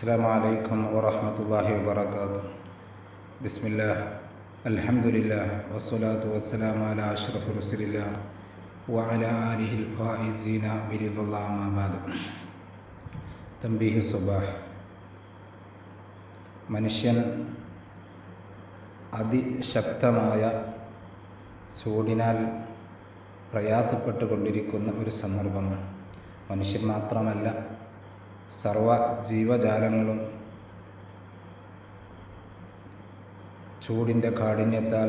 السلام عليكم ورحمة الله وبركاته بسم الله الحمد لله والصلاة والسلام على أشرف رسول الله وعلى آله الفائزين برضا الله ما بعد തമ്പീഹ് സുബാഹ് മനുഷ്യൻ അതിശക്തമായ ചൂടിനാൽ പ്രയാസപ്പെട്ടുകൊണ്ടിരിക്കുന്ന ഒരു സന്ദർഭമാണ് മനുഷ്യൻ മാത്രമല്ല സർവ ജീവജാലങ്ങളും ചൂടിൻ്റെ കാഠിന്യത്താൽ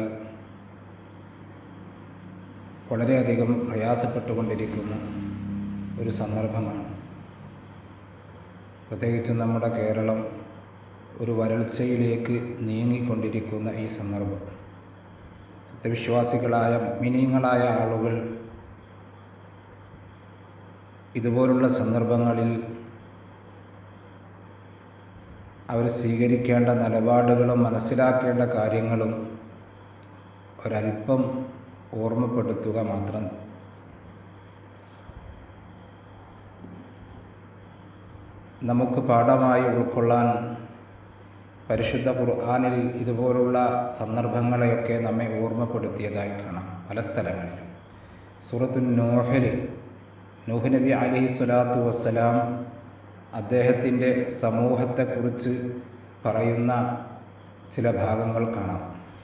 വളരെയധികം പ്രയാസപ്പെട്ടുകൊണ്ടിരിക്കുന്ന ഒരു സന്ദർഭമാണ് പ്രത്യേകിച്ചും നമ്മുടെ കേരളം ഒരു വരൾച്ചയിലേക്ക് നീങ്ങിക്കൊണ്ടിരിക്കുന്ന ഈ സന്ദർഭം സത്യവിശ്വാസികളായ മിനിങ്ങളായ ആളുകൾ ഇതുപോലുള്ള സന്ദർഭങ്ങളിൽ അവർ സ്വീകരിക്കേണ്ട നിലപാടുകളും മനസ്സിലാക്കേണ്ട കാര്യങ്ങളും ഒരല്പം ഓർമ്മപ്പെടുത്തുക മാത്രം നമുക്ക് പാഠമായി ഉൾക്കൊള്ളാൻ പരിശുദ്ധ ഖുർആാനിൽ ഇതുപോലുള്ള സന്ദർഭങ്ങളെയൊക്കെ നമ്മെ ഓർമ്മപ്പെടുത്തിയതായി കാണാം പല സ്ഥലങ്ങളിലും സൂറത്തു നോഹൽ നൂഹ് നബി അലഹി സ്വലാത്തു വസ്സലാം അദ്ദേഹത്തിൻ്റെ സമൂഹത്തെക്കുറിച്ച് പറയുന്ന ചില ഭാഗങ്ങൾ കാണാം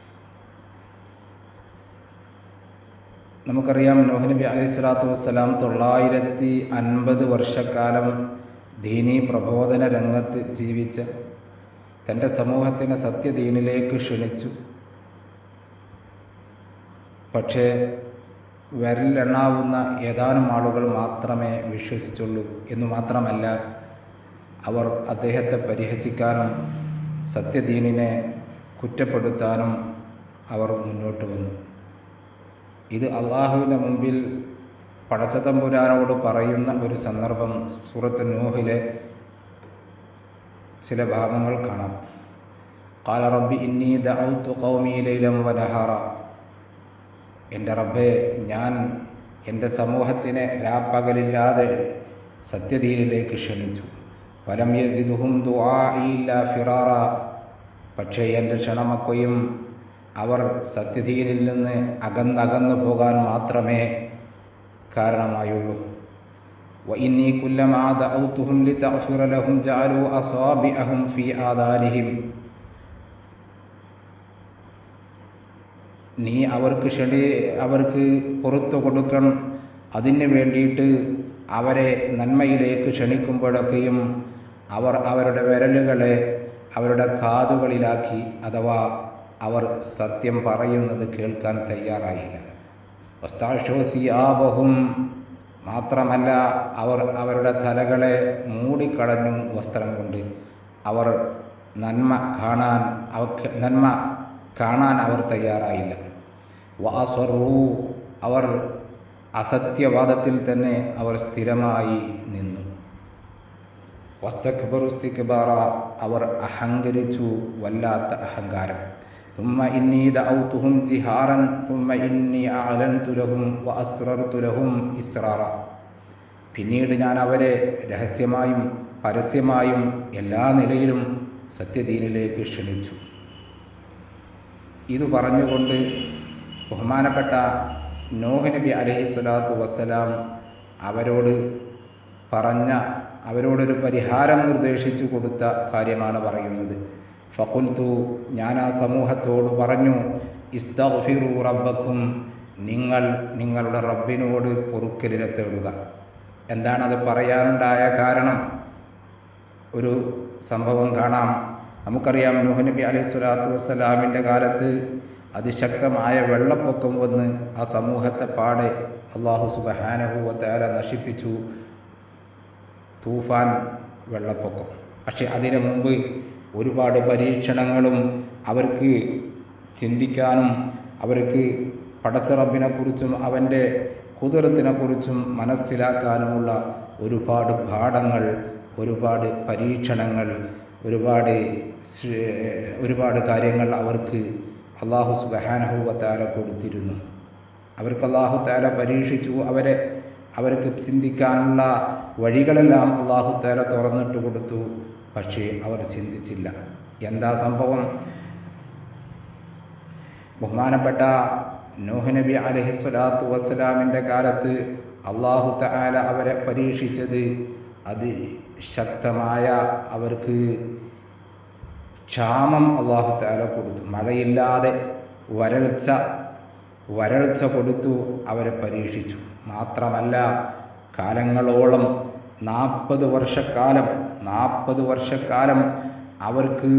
നമുക്കറിയാം നൂഹ് നബി അലൈഹി സ്വലാത്തു വസ്സലാം തൊള്ളായിരത്തി അൻപത് വർഷക്കാലം ദീനീ പ്രബോധന രംഗത്ത് ജീവിച്ച തൻ്റെ സമൂഹത്തിനെ സത്യദീനിലേക്ക് ക്ഷണിച്ചു പക്ഷേ വിരലിലെണ്ണാവുന്ന ഏതാനും ആളുകൾ മാത്രമേ വിശ്വസിച്ചുള്ളൂ എന്ന് മാത്രമല്ല അവർ അദ്ദേഹത്തെ പരിഹസിക്കാനും സത്യദീനിനെ കുറ്റപ്പെടുത്താനും അവർ മുന്നോട്ട് വന്നു ഇത് അള്ളാഹുവിൻ്റെ മുമ്പിൽ പടച്ചതമ്പുരാനോട് പറയുന്ന ഒരു സന്ദർഭം സൂറത്ത് നൂഹിലെ ചില ഭാഗങ്ങൾ കാണാം കാല റബ്ബി ഇന്നി ദൗത്തു കൗമി ലൈലം വനഹാറ എൻ്റെ റബ്ബെ ഞാൻ എൻ്റെ സമൂഹത്തിനെ രാപ്പകലില്ലാതെ സത്യദീനിലേക്ക് ക്ഷണിച്ചു ഫലം യസിദുഹും ദുആഇല്ല ഫിറാറ പക്ഷേ എൻ്റെ ക്ഷണമൊക്കെയും അവർ സത്യദീനിൽ നിന്ന് അകന്നകന്നു പോകാൻ മാത്രമേ കാരണമായുള്ളൂ وإني كلما دعوتهم لتغفر لهم جعلوا أصابعهم في آذانهم നീ അവർക്ക് ക്ഷണി അവർക്ക് പുറത്തു കൊടുക്കണം അതിന് വേണ്ടിയിട്ട് അവരെ നന്മയിലേക്ക് ക്ഷണിക്കുമ്പോഴൊക്കെയും അവർ അവരുടെ വിരലുകളെ അവരുടെ കാതുകളിലാക്കി അഥവാ അവർ സത്യം പറയുന്നത് കേൾക്കാൻ തയ്യാറായില്ല വസ്താഷോസിയാബഹും മാത്രമല്ല അവർ അവരുടെ തലകളെ മൂടിക്കളഞ്ഞു വസ്ത്രം കൊണ്ട് അവർ നന്മ കാണാൻ അവർക്ക് നന്മ കാണാൻ അവർ തയ്യാറായില്ല വാസ്വറൂ അവർ അസത്യവാദത്തിൽ തന്നെ അവർ സ്ഥിരമായി നിന്നു വസ്തക്ബറുസ്തിക്ബാറ അവർ അഹങ്കരിച്ചു വല്ലാത്ത അഹങ്കാരം ثم إني دعوتهم جهارا ثم إني أعلنت لهم وأسررت لهم إسرارا പിന്നീട് ഞാൻ അവരെ രഹസ്യമായും പരസ്യമായും എല്ലാ നിലയിലും സത്യദീനിലേക്ക് ക്ഷണിച്ചു ഇത് പറഞ്ഞുകൊണ്ട് ബഹുമാനപ്പെട്ട നോഹ് നബി അലഹി സ്വലാത്തു വസ്സലാം അവരോട് പറഞ്ഞ അവരോടൊരു പരിഹാരം നിർദ്ദേശിച്ചു കൊടുത്ത കാര്യമാണ് പറയുന്നത് ഫക്കുൽത്തു ഞാൻ ആ സമൂഹത്തോട് പറഞ്ഞു ഇസ്തഫിറു റബ്ബക്കും നിങ്ങൾ നിങ്ങളുടെ റബ്ബിനോട് പൊറുക്കലിനെ തേടുക എന്താണത് പറയാനുണ്ടായ കാരണം ഒരു സംഭവം കാണാം നമുക്കറിയാം നൂഹ് നബി അലൈഹി സ്വലാത്തു വസ്സലാമിൻ്റെ കാലത്ത് അതിശക്തമായ വെള്ളപ്പൊക്കം വന്ന് ആ സമൂഹത്തെ പാടെ അള്ളാഹു സുബഹാനഹുവത്തേല നശിപ്പിച്ചു തൂഫാൻ വെള്ളപ്പൊക്കം പക്ഷെ അതിനു മുമ്പ് ഒരുപാട് പരീക്ഷണങ്ങളും അവർക്ക് ചിന്തിക്കാനും അവർക്ക് പടച്ചറബിനെക്കുറിച്ചും അവൻ്റെ കുതിരത്തിനെക്കുറിച്ചും മനസ്സിലാക്കാനുമുള്ള ഒരുപാട് പാഠങ്ങൾ ഒരുപാട് പരീക്ഷണങ്ങൾ ഒരുപാട് ഒരുപാട് കാര്യങ്ങൾ അവർക്ക് അള്ളാഹു സുബഹാനഹുവത്താല കൊടുത്തിരുന്നു അവർക്ക് അള്ളാഹു താല പരീക്ഷിച്ചു അവരെ അവർക്ക് ചിന്തിക്കാനുള്ള വഴികളെല്ലാം അള്ളാഹു താല തുറന്നിട്ട് കൊടുത്തു പക്ഷേ അവർ ചിന്തിച്ചില്ല എന്താ സംഭവം ബഹുമാനപ്പെട്ട നൂഹ് നബി അലഹിസ്വലാത്തു വസ്സലാമിൻ്റെ കാലത്ത് അള്ളാഹു തആല അവരെ പരീക്ഷിച്ചത് അത് ശക്തമായ അവർക്ക് ക്ഷാമം അള്ളാഹു തആല കൊടുത്തു മഴയില്ലാതെ വരൾച്ച വരൾച്ച കൊടുത്തു അവരെ പരീക്ഷിച്ചു മാത്രമല്ല കാലങ്ങളോളം നാൽപ്പത് വർഷക്കാലം നാൽപ്പത് വർഷക്കാലം അവർക്ക്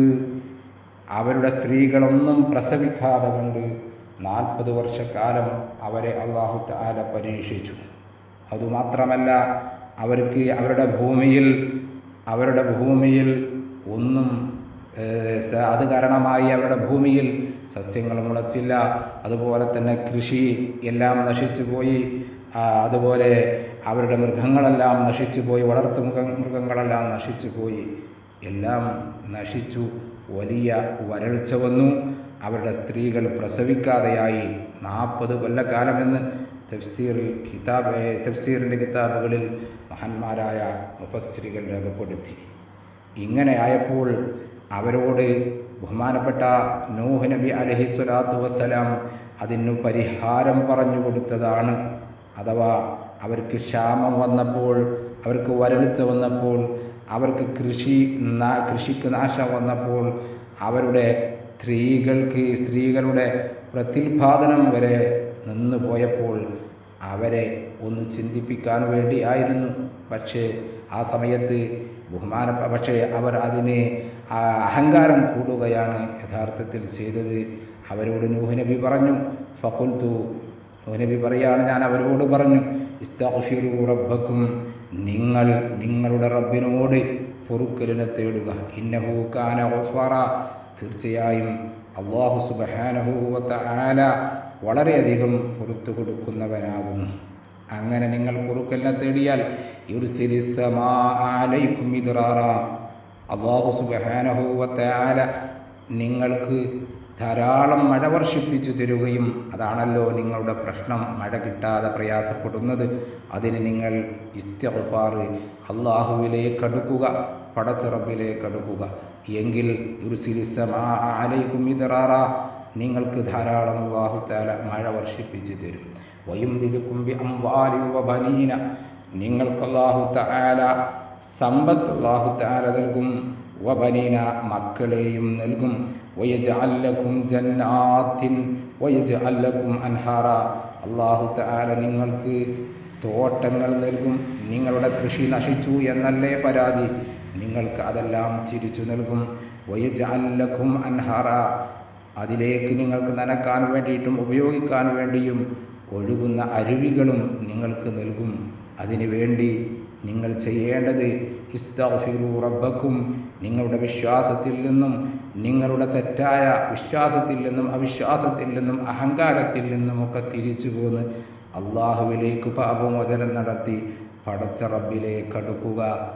അവരുടെ സ്ത്രീകളൊന്നും പ്രസവിക്കാതെ കൊണ്ട് നാൽപ്പത് വർഷക്കാലം അവരെ അള്ളാഹു താല പരീക്ഷിച്ചു അതുമാത്രമല്ല അവർക്ക് അവരുടെ ഭൂമിയിൽ അവരുടെ ഭൂമിയിൽ ഒന്നും ഏഹ്, സ- അത് കാരണമായി അവരുടെ ഭൂമിയിൽ സസ്യങ്ങൾ മുളച്ചില്ല അതുപോലെ തന്നെ കൃഷി എല്ലാം നശിച്ചു പോയി ആ, അതുപോലെ അവരുടെ മൃഗങ്ങളെല്ലാം നശിച്ചു പോയി വളർത്തു മൃഗ മൃഗങ്ങളെല്ലാം നശിച്ചു പോയി എല്ലാം നശിച്ചു വലിയ വരൾച്ച വന്നു അവരുടെ സ്ത്രീകൾ പ്രസവിക്കാതെയായി നാൽപ്പത് കൊല്ലക്കാലമെന്ന് തഫ്സീറിൽ കിതാബ് ഏ, തഫ്സീറിൻ്റെ കിതാബുകളിൽ മഹാന്മാരായ മുഫസ്സിരികൾ രേഖപ്പെടുത്തി ഇങ്ങനെ ആയപ്പോൾ അവരോട് ബഹുമാനപ്പെട്ട നൂഹ് നബി അലഹി സ്വലാത്തു വസ്സലാം അതിനു പരിഹാരം പറഞ്ഞു കൊടുത്തതാണ് അഥവാ അവർക്ക് ക്ഷാമം വന്നപ്പോൾ അവർക്ക് വരൾച്ച വന്നപ്പോൾ അവർക്ക് കൃഷി നാ- കൃഷിക്ക് നാശം വന്നപ്പോൾ അവരുടെ സ്ത്രീകൾക്ക് സ്ത്രീകളുടെ പ്രത്യുൽപാദനം വരെ നിന്നു പോയപ്പോൾ അവരെ ഒന്ന് ചിന്തിപ്പിക്കാൻ വേണ്ടിയായിരുന്നു പക്ഷേ ആ സമയത്ത് ബഹുമാന പക്ഷേ അവർ അതിന് ആ അഹങ്കാരം കൂടുകയാണ് യഥാർത്ഥത്തിൽ ചെയ്തത് അവരോട് നൂഹ് നബി പറഞ്ഞു ഫഖുൽത്തു നൂഹ് നബി പറയാണ് ഞാൻ അവരോട് പറഞ്ഞു ഇസ്തഗ്ഫിറൂ റബ്ബക്കും നിങ്ങൾ നിങ്ങളുടെ റബ്ബിനോട് പൊറുക്കലിനെ തേടുക ഇന്നഹു കാന ഗഫാറ തീർച്ചയായും അള്ളാഹു സുബ്ഹാനഹു വ തആല വളരെയധികം പുറത്തു കൊടുക്കുന്നവനാകുന്നു അങ്ങനെ നിങ്ങൾ പൊറുക്കലിനെ തേടിയാൽ യുർസിലിസ് സമാഅ അലൈക്കും മിദ്റാറ അള്ളാഹു സുബ്ഹാനഹു വ തആല നിങ്ങൾക്ക് ധാരാളം മഴ വർഷിപ്പിച്ചു തരുകയും അതാണല്ലോ നിങ്ങളുടെ പ്രശ്നം മഴ കിട്ടാതെ പ്രയാസപ്പെടുന്നത് അതിന് നിങ്ങൾ ഇസ്തിഗ്ഫാർ അള്ളാഹുവിലേക്ക് അടുക്കുക പടച്ചിറപ്പിലേക്ക് അടുക്കുക എങ്കിൽ യുർസിലിസ് സമാഅ അലൈക്കും മിദ്റാറ നിങ്ങൾക്ക് ധാരാളം അള്ളാഹു തആല മഴ വർഷിപ്പിച്ചു തരും വയുംദിദുക്കും ബി അംവാലിൻ വബനീന നിങ്ങൾക്ക് അള്ളാഹു തആല സമ്പത്ത് അള്ളാഹു തആല നൽകും വബനീന മക്കളെയും നൽകും വയജ്അൽ ലക്കും ജന്നാത്തിൻ വയജ്അൽ ലക്കും അൻഹാറ അള്ളാഹു തആല നിങ്ങൾക്ക് തോട്ടങ്ങൾ നൽകും നിങ്ങളുടെ കൃഷി നശിച്ചു എന്നല്ലേ പരാതി നിങ്ങൾക്ക് അതെല്ലാം തിരിച്ചു നൽകും വയജ്അൽ ലക്കും അൻഹാറ അതിലേക്ക് നിങ്ങൾക്ക് നനക്കാൻ വേണ്ടിയിട്ടും ഉപയോഗിക്കാൻ വേണ്ടിയും ഒഴുകുന്ന അരുവികളും നിങ്ങൾക്ക് നൽകും അതിനു വേണ്ടി നിങ്ങൾ ചെയ്യേണ്ടത് ഇസ്തഗ്ഫിറു റബ്ബക്കും നിങ്ങളുടെ വിശ്വാസത്തിൽ നിന്നും നിങ്ങളുടെ തെറ്റായ വിശ്വാസത്തിൽ നിന്നും അവിശ്വാസത്തിൽ നിന്നും അഹങ്കാരത്തിൽ നിന്നുമൊക്കെ തിരിച്ചു പോന്ന് അള്ളാഹുവിലേക്ക് പാപമോചനം നടത്തി പടച്ച റബ്ബിലേക്ക് അടുക്കുക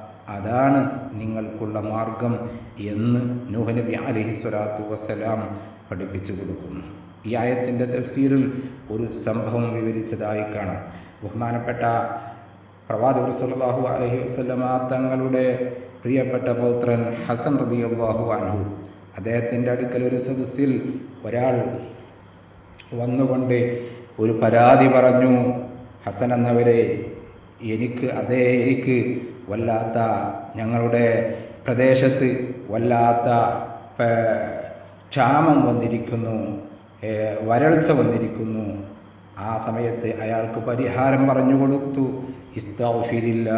അതാണ് നിങ്ങൾക്കുള്ള മാർഗം എന്ന് നൂഹ് നബി അലൈഹി സ്വലാത്തു വസ്സലാം പഠിപ്പിച്ചു കൊടുക്കുന്നു ഈ ആയത്തിൻ്റെ തഫ്സീറിൽ ഒരു സംഭവം വിവരിച്ചതായി കാണാം ബഹുമാനപ്പെട്ട പ്രവാചകർ സല്ലല്ലാഹു അലൈഹി വസല്ലമ തങ്ങളുടെ പ്രിയപ്പെട്ട പൗത്രൻ ഹസൻ റളിയല്ലാഹു അൻഹു അദ്ദേഹത്തിൻ്റെ അടുക്കൽ ഒരു സദസ്സിൽ ഒരാൾ വന്നുകൊണ്ട് ഒരു പരാതി പറഞ്ഞു ഹസൻ എന്നവരെ എനിക്ക് അതേ എനിക്ക് വല്ലാത്ത ഞങ്ങളുടെ പ്രദേശത്ത് വല്ലാത്ത പ- ക്ഷാമം വന്നിരിക്കുന്നു ഏ, വരൾച്ച വന്നിരിക്കുന്നു ആ സമയത്ത് അയാൾക്ക് പരിഹാരം പറഞ്ഞു കൊടുത്തു ഇസ്തഗ്ഫിരില്ല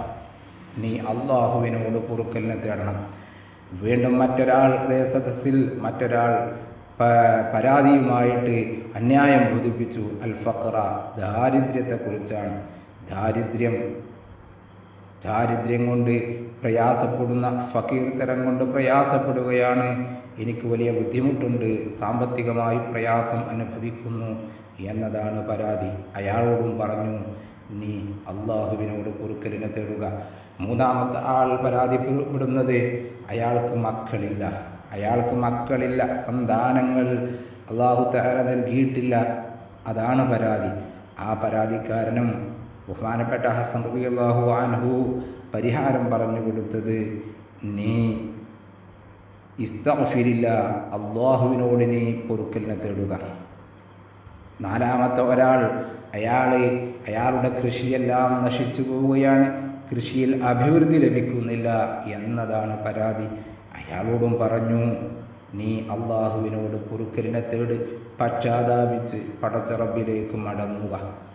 നീ അള്ളാഹുവിനോട് പൊറുക്കലിനെ തേടണം വീണ്ടും മറ്റൊരാൾ അതേ സദസ്സിൽ മറ്റൊരാൾ പ- പരാതിയുമായിട്ട് അന്യായം ബോധിപ്പിച്ചു അൽ ഫഖറ ദാരിദ്ര്യത്തെക്കുറിച്ചാണ് ദാരിദ്ര്യം ദാരിദ്ര്യം കൊണ്ട് പ്രയാസപ്പെടുന്ന ഫക്കീർ തരം കൊണ്ട് പ്രയാസപ്പെടുകയാണ് എനിക്ക് വലിയ ബുദ്ധിമുട്ടുണ്ട് സാമ്പത്തികമായി പ്രയാസം അനുഭവിക്കുന്നു എന്നതാണ് പരാതി അയാളോടും പറഞ്ഞു നീ അള്ളാഹുവിനോട് പൊറുക്കലിനെ തേടുക മൂന്നാമത്തെ ആൾ പരാതിപ്പെടുന്നത് അയാൾക്ക് മക്കളില്ല അയാൾക്ക് മക്കളില്ല സന്താനങ്ങൾ അള്ളാഹു തആല നൽകിയിട്ടില്ല അതാണ് പരാതി ആ പരാതിക്കാരനും ബഹുമാനപ്പെട്ട ഹസൻ റളിയല്ലാഹു അൻഹു പരിഹാരം പറഞ്ഞു കൊടുത്തത് നീ ഇസ്തഫിരില്ല അള്ളാഹുവിനോട് നീ പൊറുക്കലിനെ തേടുക നാലാമത്തെ ഒരാൾ അയാൾ അയാളുടെ കൃഷിയെല്ലാം നശിച്ചു പോവുകയാണ് കൃഷിയിൽ അഭിവൃദ്ധി ലഭിക്കുന്നില്ല എന്നതാണ് പരാതി അയാളോടും പറഞ്ഞു നീ അള്ളാഹുവിനോട് പൊറുക്കലിനെ തേട് പശ്ചാത്താപിച്ച് പടച്ചറബിലേക്ക് മടങ്ങുക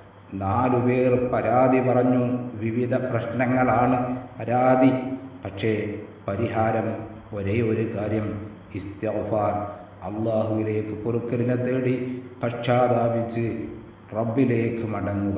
നാലുപേർ പരാതി പറഞ്ഞു വിവിധ പ്രശ്നങ്ങളാണ് പരാതി പക്ഷേ പരിഹാരം ഒരേ ഒരു കാര്യം ഇസ്തഫാർ അള്ളാഹുവിലേക്ക് പൊറുക്കലിനെ തേടി പശ്ചാത്താപിച്ച് റബ്ബിലേക്ക് മടങ്ങുക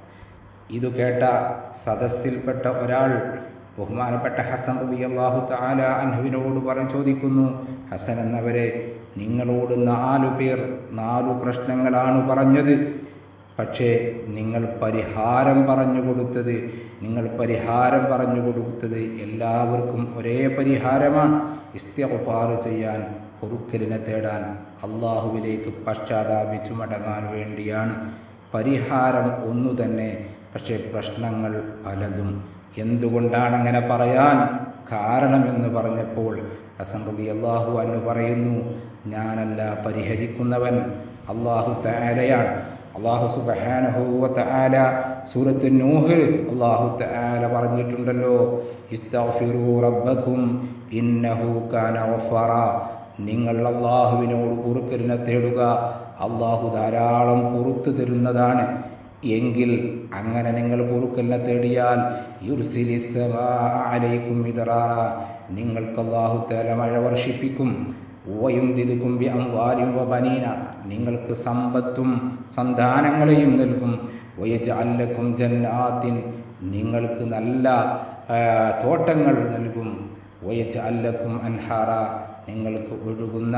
ഇത് കേട്ട സദസ്സിൽപ്പെട്ട ഒരാൾ ബഹുമാനപ്പെട്ട ഹസൻ റബി അള്ളാഹു താല അൻഹുവിനോട് പറഞ്ഞു ചോദിക്കുന്നു ഹസൻ എന്നവരെ നിങ്ങളോട് നാലു പേർ നാലു പ്രശ്നങ്ങളാണ് പറഞ്ഞത് പക്ഷേ നിങ്ങൾ പരിഹാരം പറഞ്ഞു കൊടുത്തത് നിങ്ങൾ പരിഹാരം പറഞ്ഞു കൊടുത്തത് എല്ലാവർക്കും ഒരേ പരിഹാരമാണ് ഇസ്തിഗ്ഫാർ ചെയ്യാൻ പൊറുക്കലിനെ തേടാൻ അള്ളാഹുവിലേക്ക് പശ്ചാത്താപിച്ചു മടങ്ങാൻ വേണ്ടിയാണ് പരിഹാരം ഒന്നു തന്നെ പക്ഷേ പ്രശ്നങ്ങൾ പലതും എന്തുകൊണ്ടാണ് അങ്ങനെ പറയാൻ കാരണമെന്ന് പറഞ്ഞപ്പോൾ അസംഗതി അള്ളാഹു എന്ന് പറയുന്നു ഞാനല്ല പരിഹരിക്കുന്നവൻ അള്ളാഹു താലയാണ് അള്ളാഹു സുബഹാനഹുവ തആല സൂറത്ത് നൂഹ് അള്ളാഹു തആല പറഞ്ഞിട്ടുണ്ടല്ലോ ഇസ്തഗ്ഫിറൂ റബ്ബക്കും ഇന്നഹു കാന ഗഫാറ നിങ്ങൾ അള്ളാഹുവിനോട് പൊറുക്കലിനെ തേടുക അള്ളാഹു ധാരാളം പുറത്തു തരുന്നതാണ് എങ്കിൽ അങ്ങനെ നിങ്ങൾ പൊറുക്കലിനെ തേടിയാൽ യുർസിലിസലൈക്കും ഇതറാറ നിങ്ങൾക്ക് അള്ളാഹു തേല മഴ വർഷിപ്പിക്കും ഓയും ദിതുക്കും അംവാലും ബനീന നിങ്ങൾക്ക് സമ്പത്തും സന്താനങ്ങളെയും നൽകും വയജഅല്ലക്കും ജന്നാത്തിൻ നിങ്ങൾക്ക് നല്ല തോട്ടങ്ങൾ നൽകും വയജഅല്ലക്കും അൻഹാറ നിങ്ങൾക്ക് ഒഴുകുന്ന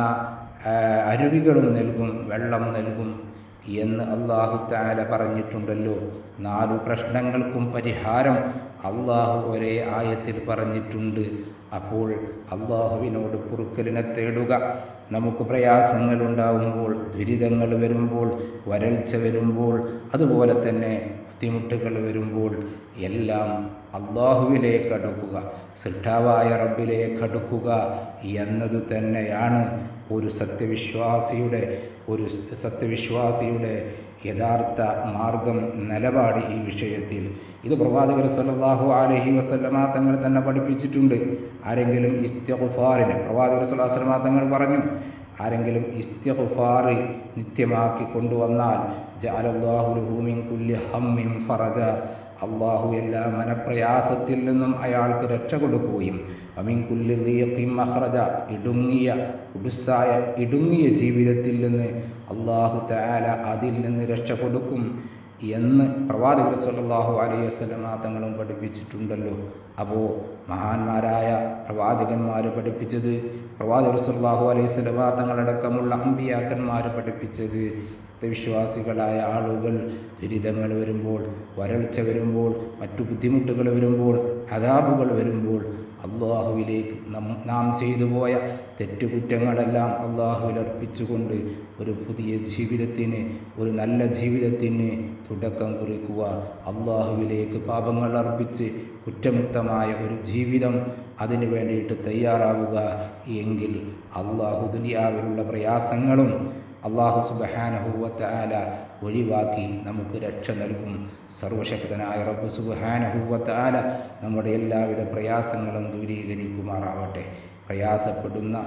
അരുവികളും നൽകും വെള്ളം നൽകും എന്ന് അള്ളാഹു താല പറഞ്ഞിട്ടുണ്ടല്ലോ നാലു പ്രശ്നങ്ങൾക്കും പരിഹാരം അള്ളാഹു ഒരേ ആയത്തിൽ പറഞ്ഞിട്ടുണ്ട് അപ്പോൾ അള്ളാഹുവിനോട് പൊറുക്കലിനെ തേടുക നമുക്ക് പ്രയാസങ്ങൾ ഉണ്ടാവുമ്പോൾ ദുരിതങ്ങൾ വരുമ്പോൾ വരൾച്ച വരുമ്പോൾ അതുപോലെ തന്നെ ബുദ്ധിമുട്ടുകൾ വരുമ്പോൾ എല്ലാം അള്ളാഹുവിലേക്ക് അടുക്കുക സൃഷ്ടാവായ റബ്ബിലേക്ക് അടുക്കുക എന്നതു തന്നെയാണ് ഒരു സത്യവിശ്വാസിയുടെ ഒരു സത്യവിശ്വാസിയുടെ യഥാർത്ഥ മാർഗം നിലപാട് ഈ വിഷയത്തിൽ ഇത് പ്രവാചകർ സല്ലല്ലാഹു അലൈഹി വസല്ലമ തങ്ങൾ തന്നെ പഠിപ്പിച്ചിട്ടുണ്ട് ആരെങ്കിലും ഇസ്തിഗ്ഫാറിന് പ്രവാചകർ സല്ലല്ലാഹു അലൈഹി വസല്ലമ തങ്ങൾ പറഞ്ഞു ആരെങ്കിലും ഇസ്തിഗ്ഫാർ നിത്യമാക്കി കൊണ്ടുവന്നാൽ ജഅലല്ലാഹു ലഹു മിൻ കുല്ലി ഹമ്മിൻ ഫറജ അള്ളാഹു എല്ലാ മനപ്രയാസത്തിൽ നിന്നും അയാൾക്ക് രക്ഷ കൊടുക്കുകയും അമീൻ കുല്ലി ദീഖിൻ മഖ്റജ ഇടുങ്ങിയ ഉടുസായ ഇടുങ്ങിയ ജീവിതത്തിൽ നിന്ന് അള്ളാഹു തആല അതിൽ നിന്ന് രക്ഷ കൊടുക്കും എന്ന് പ്രവാചകർ സല്ലല്ലാഹു അലൈഹി വസല്ലമ തങ്ങളും പഠിപ്പിച്ചിട്ടുണ്ടല്ലോ അപ്പോൾ മഹാന്മാരായ പ്രവാചകന്മാർ പഠിപ്പിച്ചത് പ്രവാചകർ സല്ലല്ലാഹു അലൈഹി വസല്ലമ തങ്ങളടക്കമുള്ള അമ്പിയാക്കന്മാർ പഠിപ്പിച്ചത് സത്യവിശ്വാസികളായ ആളുകൾ ദുരിതങ്ങൾ വരുമ്പോൾ വരൾച്ച വരുമ്പോൾ മറ്റു ബുദ്ധിമുട്ടുകൾ വരുമ്പോൾ അതാബുകൾ വരുമ്പോൾ അള്ളാഹുവിലേക്ക് നാം ചെയ്തു പോയ തെറ്റുകുറ്റങ്ങളെല്ലാം അള്ളാഹുവിൽ അർപ്പിച്ചുകൊണ്ട് ഒരു പുതിയ ജീവിതത്തിന് ഒരു നല്ല ജീവിതത്തിന് തുടക്കം കുറിക്കുക അള്ളാഹുവിലേക്ക് പാപങ്ങൾ അർപ്പിച്ച് കുറ്റമുക്തമായ ഒരു ജീവിതം അതിനു വേണ്ടിയിട്ട് തയ്യാറാവുക എങ്കിൽ അള്ളാഹു ദുനിയാവിലുള്ള പ്രയാസങ്ങളും അള്ളാഹു സുബഹാനഹൂവത്താല ഒഴിവാക്കി നമുക്ക് രക്ഷ നൽകും സർവശക്തനായ റബ്ബ് സുബഹാനഹൂവത്താല നമ്മുടെ എല്ലാവിധ പ്രയാസങ്ങളും ദൂരീകരിക്കുമാറാവട്ടെ പ്രയാസപ്പെടുന്ന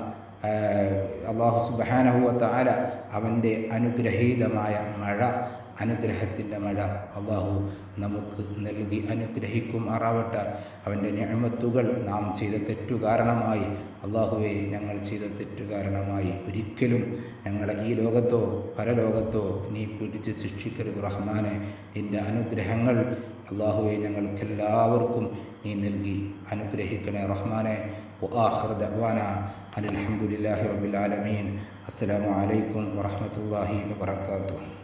അള്ളാഹു സുബഹാനഹൂവത്താല അവൻ്റെ അനുഗ്രഹീതമായ മഴ അനുഗ്രഹത്തിൻ്റെ മഴ അള്ളാഹു നമുക്ക് നൽകി അനുഗ്രഹിക്കുമാറാവട്ടെ അവൻ്റെ ഞാമത്തുകൾ നാം ചെയ്ത തെറ്റു കാരണമായി അള്ളാഹുവെ ഞങ്ങൾ ചെയ്ത തെറ്റു കാരണമായി ഒരിക്കലും ഞങ്ങളെ ഈ ലോകത്തോ പരലോകത്തോ നീ പിടിച്ച് ശിക്ഷിക്കരുത് റഹ്മാനെ നിൻ്റെ അനുഗ്രഹങ്ങൾ അള്ളാഹുവെ ഞങ്ങൾക്കെല്ലാവർക്കും നീ നൽകി അനുഗ്രഹിക്കണേ റഹ്മാനെ وآخر دعوانا أن الحمد لله رب العالمين السلام عليكم ورحمة الله وبركاته